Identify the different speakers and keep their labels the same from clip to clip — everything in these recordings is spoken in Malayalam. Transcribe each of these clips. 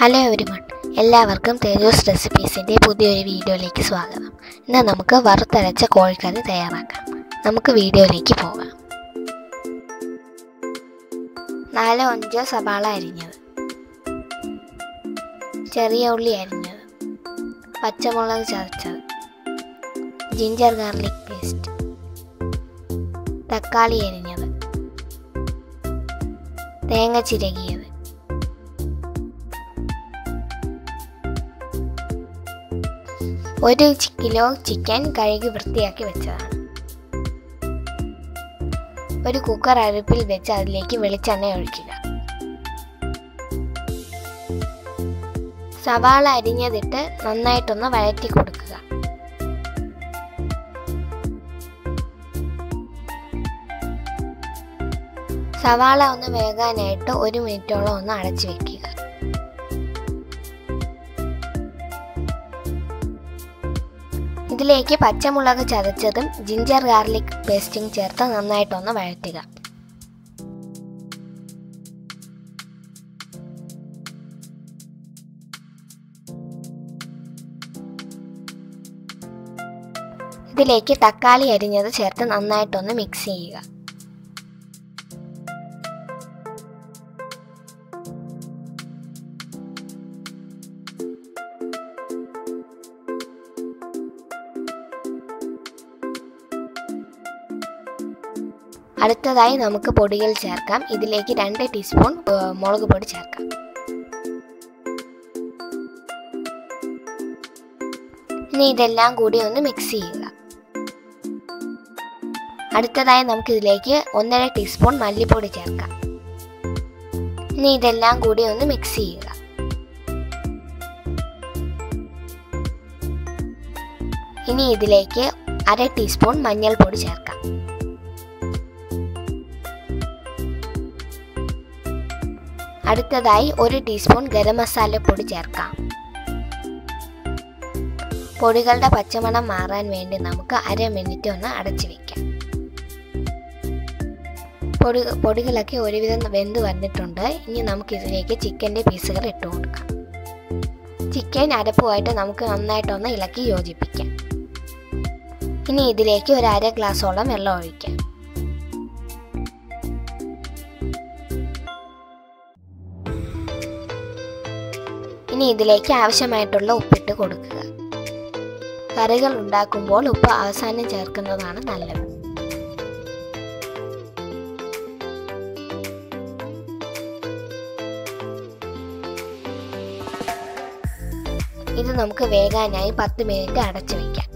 Speaker 1: ഹലോ എവരിവൺ എല്ലാവർക്കും തേജോസ് റെസിപ്പീസിൻ്റെ പുതിയൊരു വീഡിയോയിലേക്ക് സ്വാഗതം ഇന്ന് നമുക്ക് വറുത്തരച്ച കോഴിക്കറി തയ്യാറാക്കാം നമുക്ക് വീഡിയോയിലേക്ക് പോകാം നാലോ അഞ്ചോ സവാള അരിഞ്ഞത് ചെറിയ ഉള്ളി അരിഞ്ഞത് പച്ചമുളക് ചതച്ചത് ജിഞ്ചർ ഗാർലിക് പേസ്റ്റ് തക്കാളി അരിഞ്ഞത് തേങ്ങ ചിരകിയത് ഒരു ചി- കിലോ ചിക്കൻ കഴുകി വൃത്തിയാക്കി വെച്ചതാണ് ഒരു കുക്കർ അടുപ്പിൽ വെച്ച് അതിലേക്ക് വെളിച്ചെണ്ണ ഒഴിക്കുക സവാള അരിഞ്ഞതിട്ട് നന്നായിട്ടൊന്ന് വഴറ്റി കൊടുക്കുക സവാള ഒന്ന് വേകാനായിട്ട് ഒരു മിനിറ്റോളം ഒന്ന് അടച്ചു വെക്കുക ഇതിലേക്ക് പച്ചമുളക് ചതച്ചതും ജിഞ്ചർ ഗാർലിക് പേസ്റ്റും ചേർത്ത് നന്നായിട്ടൊന്ന് വഴറ്റുക ഇതിലേക്ക് തക്കാളി അരിഞ്ഞത് ചേർത്ത് നന്നായിട്ടൊന്ന് മിക്സ് ചെയ്യുക അടുത്തതായി നമുക്ക് പൊടികൾ ചേർക്കാം ഇതിലേക്ക് രണ്ട് ടീസ്പൂൺ ഏഹ്, മുളക് പൊടി ചേർക്കാം ഇനി ഇതെല്ലാം കൂടി ഒന്ന് മിക്സ് ചെയ്യുക അടുത്തതായി നമുക്ക് ഇതിലേക്ക് ഒന്നര ടീസ്പൂൺ മല്ലിപ്പൊടി ചേർക്കാം ഇനി ഇതെല്ലാം കൂടി ഒന്ന് മിക്സ് ചെയ്യുക ഇനി ഇതിലേക്ക് അര ടീസ്പൂൺ മഞ്ഞൾപ്പൊടി ചേർക്കാം അടുത്തതായി ഒരു ടീസ്പൂൺ ഗരം മസാലപ്പൊടി ചേർക്കാം പൊടികളുടെ പച്ചമണം മാറാൻ വേണ്ടി നമുക്ക് അര മിനിറ്റ് ഒന്ന് അടച്ചു വെക്കാം പൊടി പൊടികളൊക്കെ ഒരുവിധം വെന്ത് വന്നിട്ടുണ്ട് ഇനി നമുക്ക് ഇതിലേക്ക് ചിക്കൻ്റെ പീസുകൾ ഇട്ട് കൊടുക്കാം ചിക്കൻ അരപ്പുമായിട്ട് നമുക്ക് നന്നായിട്ടൊന്ന് ഇളക്കി യോജിപ്പിക്കാം ഇനി ഇതിലേക്ക് ഒരു അര ഗ്ലാസോളം വെള്ളം ഒഴിക്കാം ഇനി ഇതിലേക്ക് ആവശ്യമായിട്ടുള്ള ഉപ്പിട്ട് കൊടുക്കുക കറികൾ ഉണ്ടാക്കുമ്പോൾ ഉപ്പ് അവസാനം ചേർക്കുന്നതാണ് നല്ലത് ഇത് നമുക്ക് വേകാനായി പത്ത് മിനിറ്റ് അടച്ചു വയ്ക്കാം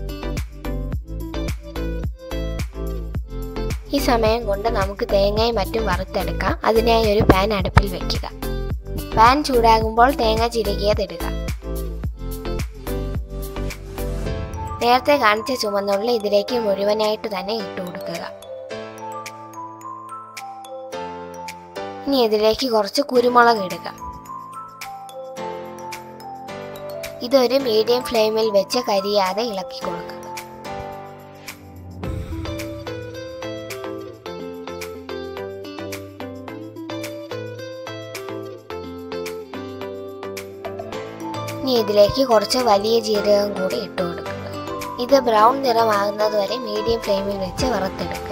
Speaker 1: ഈ സമയം കൊണ്ട് നമുക്ക് തേങ്ങയും മറ്റും വറുത്തെടുക്കാം അതിനായി ഒരു പാൻ അടുപ്പിൽ വെക്കുക പാൻ ചൂടാകുമ്പോൾ തേങ്ങ ചിരകിയതിടുക നേരത്തെ കാണിച്ച ചുമന്നുള്ളി ഇതിലേക്ക് മുഴുവനായിട്ട് തന്നെ ഇട്ട് കൊടുക്കുക ഇനി ഇതിലേക്ക് കുറച്ച് കുരുമുളക് ഇടുക ഇതൊരു മീഡിയം ഫ്ലെയിമിൽ വെച്ച് കരിയാതെ ഇളക്കി കൊടുക്കുക ഇനി ഇതിലേക്ക് കുറച്ച് വലിയ ജീരകം കൂടി ഇട്ട് കൊടുക്കുക ഇത് ബ്രൗൺ നിറമാകുന്നത് വരെ മീഡിയം ഫ്ലെയിമിൽ വെച്ച് വറുത്തെടുക്കുക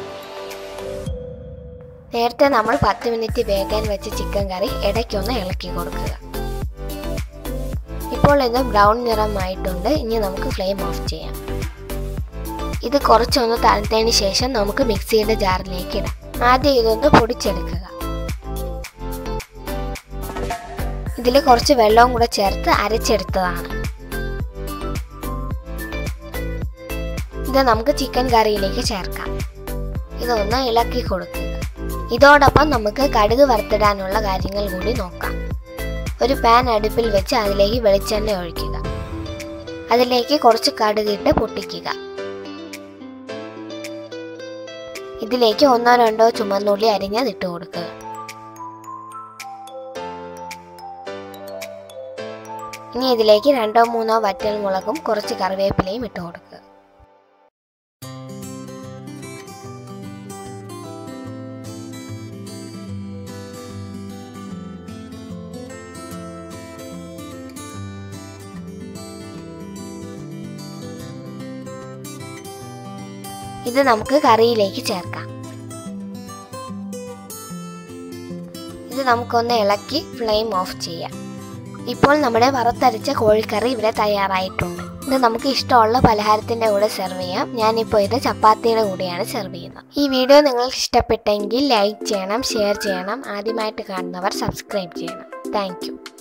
Speaker 1: നേരത്തെ നമ്മൾ പത്ത് മിനിറ്റ് വേകാൻ വെച്ച ചിക്കൻ കറി ഇടയ്ക്കൊന്ന് ഇളക്കി കൊടുക്കുക ഇപ്പോൾ ഇത് ബ്രൗൺ നിറമായിട്ടുണ്ട് ഇനി നമുക്ക് ഫ്ലെയിം ഓഫ് ചെയ്യാം ഇത് കുറച്ചൊന്ന് തണുത്തതിന് ശേഷം നമുക്ക് മിക്സിയുടെ ജാറിലേക്ക് ഇടാം ആദ്യം ഇതൊന്ന് പൊടിച്ചെടുക്കുക ഇതിൽ കുറച്ച് വെള്ളവും കൂടെ ചേർത്ത് അരച്ചെടുത്തതാണ് ഇത് നമുക്ക് ചിക്കൻ കറിയിലേക്ക് ചേർക്കാം ഇതൊന്ന് ഇളക്കി കൊടുക്കുക ഇതോടൊപ്പം നമുക്ക് കടുക് വറുത്തിടാനുള്ള കാര്യങ്ങൾ കൂടി നോക്കാം ഒരു പാൻ അടുപ്പിൽ വെച്ച് അതിലേക്ക് വെളിച്ചെണ്ണ ഒഴിക്കുക അതിലേക്ക് കുറച്ച് കടുകിട്ട് പൊട്ടിക്കുക ഇതിലേക്ക് ഒന്നോ രണ്ടോ ചുമന്നുള്ളി അരിഞ്ഞത് ഇട്ട് കൊടുക്കുക ഇനി ഇതിലേക്ക് രണ്ടോ മൂന്നോ വറ്റൽ മുളകും കുറച്ച് കറിവേപ്പിലയും ഇട്ട് കൊടുക്കുക ഇത് നമുക്ക് കറിയിലേക്ക് ചേർക്കാം ഇത് നമുക്കൊന്ന് ഇളക്കി ഫ്ലെയിം ഓഫ് ചെയ്യാം ഇപ്പോൾ നമ്മുടെ വറുത്തരച്ച കോഴിക്കറി ഇവിടെ തയ്യാറായിട്ടുണ്ട് ഇത് നമുക്ക് ഇഷ്ടമുള്ള പലഹാരത്തിൻ്റെ കൂടെ സെർവ് ചെയ്യാം ഞാനിപ്പോൾ ഇത് ചപ്പാത്തിയുടെ കൂടെയാണ് സെർവ് ചെയ്യുന്നത് ഈ വീഡിയോ നിങ്ങൾക്ക് ഇഷ്ടപ്പെട്ടെങ്കിൽ ലൈക്ക് ചെയ്യണം ഷെയർ ചെയ്യണം ആദ്യമായിട്ട് കാണുന്നവർ സബ്സ്ക്രൈബ് ചെയ്യണം താങ്ക്